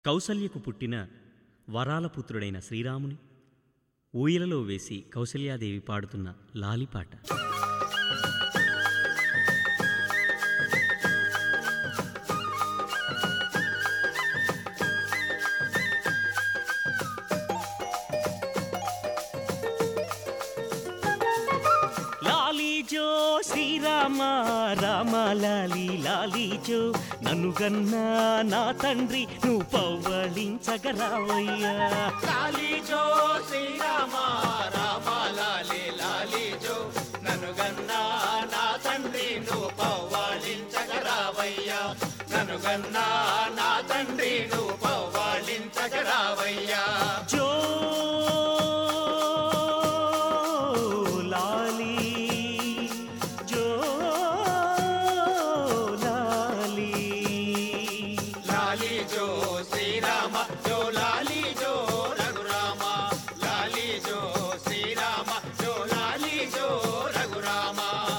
కౌసల్యకు పుట్టిన వరాల పుత్రుడైన శ్రీరాముని ఊయలలో వేసి కౌసల్యాదేవి పాడుతున్న లాలిపాట లాలీజో శ్రీరామ రామ లాలి లాలీజో నన్ను గన్నా నా తండ్రి నువ్వు పవ్వళించగరావయ్యా లాలీజో శ్రీరామ రామ లాలి లాలీజో నన్ను గన్నా నా తండ్రి నువ్వు పవ్వాళించగరావయ్యా నన్ను గన్నా నా తండ్రి నువ్వు పవ్వాళించగరావయ్యా జో లాలి జో లాలి లాలీజో శ్రీరామ జో లాలీజో రఘురామ లాలీజో శ్రీరామ జో లాలీజో రఘురామ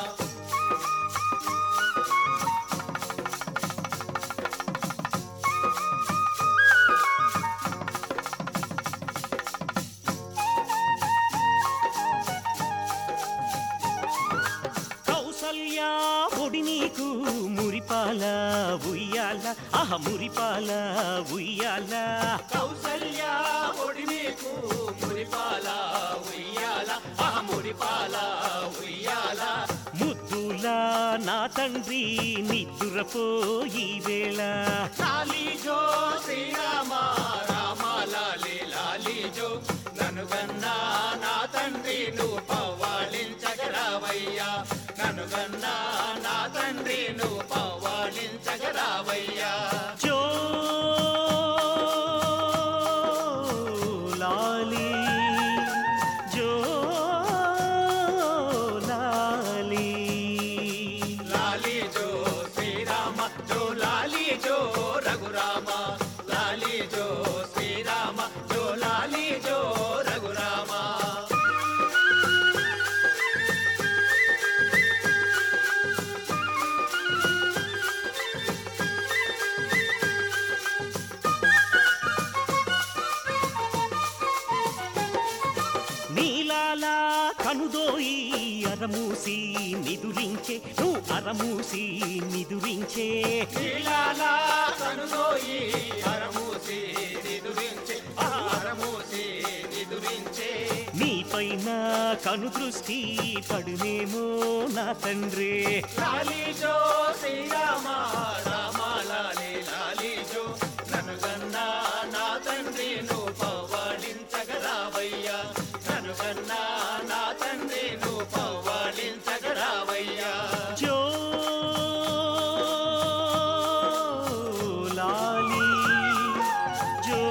కౌసల్యా పొడి నీకు మురిపాల ఉయ్యాల అహ మురిపాల ఉయ్యాల కౌసల్య ఒడి నీకు మురిపాల ఉయ్యాల ఆ మురిపాల ఉయ్యాల ముద్దులా నా తండ్రి నిద్దురపోయి వేళ లాలీజో శ్రీరామ రామ లాలి లాలీజో నన్ను గన్నా నా తండ్రి నువ్వు పవ్వాళించగరావయ్యా నన్ను గన్నా నా తండ్రి నువ్వు పవ్వాళించగరావయ్యా జో లాలి జో లాలి లాలీజో శ్రీరామ జో లాలీజో రఘురామ లాలీజో శ్రీరామ జో లాలీజో రఘురామ నీలాలా కనుదోయి అరమూసి నిదురించే నువ్వు అరమూసి నిదురించే నీలాలా కనుగోయి హరమూసి నిదురించే ఆ హరమూసి నిదురించే నీపైన కను దృష్టి పడునేమో నా తండ్రి లాలీజో శ్రీరామ రామ లాలి లాలీజో నన్ను గన్నా నా తండ్రి నువ్వు పవ్వాళించగరావయ్యా నన్ను గన్నా నా తండ్రి నువ్వు పవ్వాళించగరావయ్యా జో లాలి జో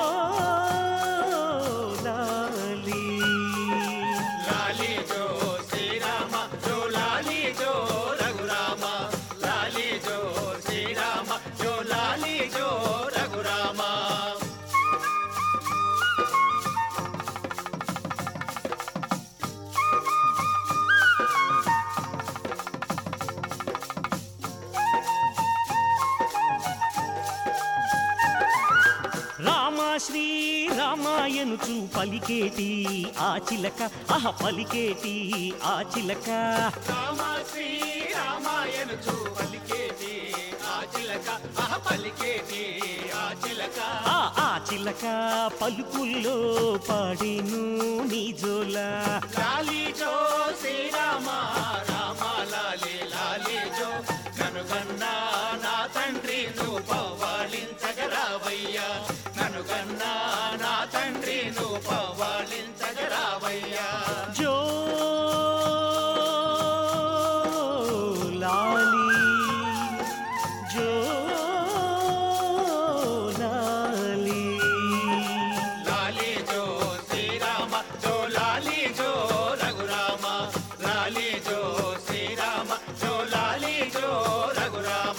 లాలి లాలీజో శ్రీరామ జో లాలీజో రఘురామ లాలీజో శ్రీరామ జో లాలీజో రఘురామ రామ శ్రీ రామాయణుచు పలికేటి ఆ చిలక అహ పలికేటి ఆ చిలక రామ శ్రీ రామాయణ చూ పలికేటి ఆ చిలక ఆ పలికేటి ఆ చిలక ఆ ఆ చిలక పలుకుల్లో పాడేను నీ జోలా లాలీజో శ్రీరామ రామ లాలి లాలీజో నన్ను గన్నా నా తండ్రి నువ్వు పవ్వాళించగరావయ్యా నన్ను గన్నా నా తండ్రి నువ్వు పవ్వాళించగరావయ్యా జో లాలి జో లాలి లాలీజో శ్రీరామ జో లాలీజో రఘురామ లాలీజో శ్రీరామ జో లాలీజో రఘురామ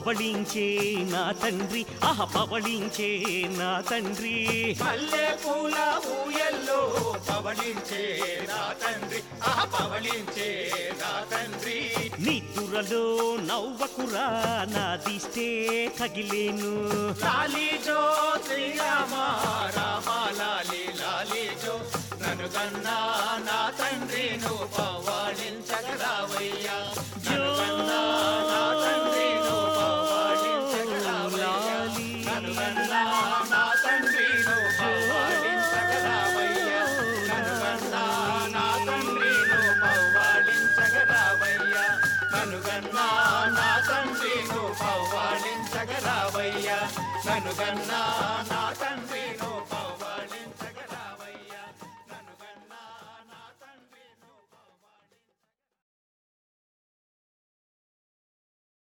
పవళించే నా తండ్రి ఆహ పవళించే నా తండ్రి మల్లె పూల ఊయల్లో పవళించే నా తండ్రి ఆహ పవళించే నా తండ్రి నిద్దురలో నవ్వకురా నా దిష్టే తగిలేను లాలి జో శ్రీరామ రామ లాలి లాలి జో నన్ను కన్నా నా తండ్రి నువ్వు పవాళించగరావయ్యా నన్ను కన్నా నా తండ్రి నువ్వు పవాళించగరావయ్యా నన్ను కన్నా నా తండ్రి నువ్వు పవాళించగరావయ్యా నన్ను కన్నా నా తండ్రి నువ్వు పవాళించగరావయ్యా నన్ను కన్నా నా తండ్రి నువ్వు పవాళించగరావయ్యా నన్ను కన్నా నా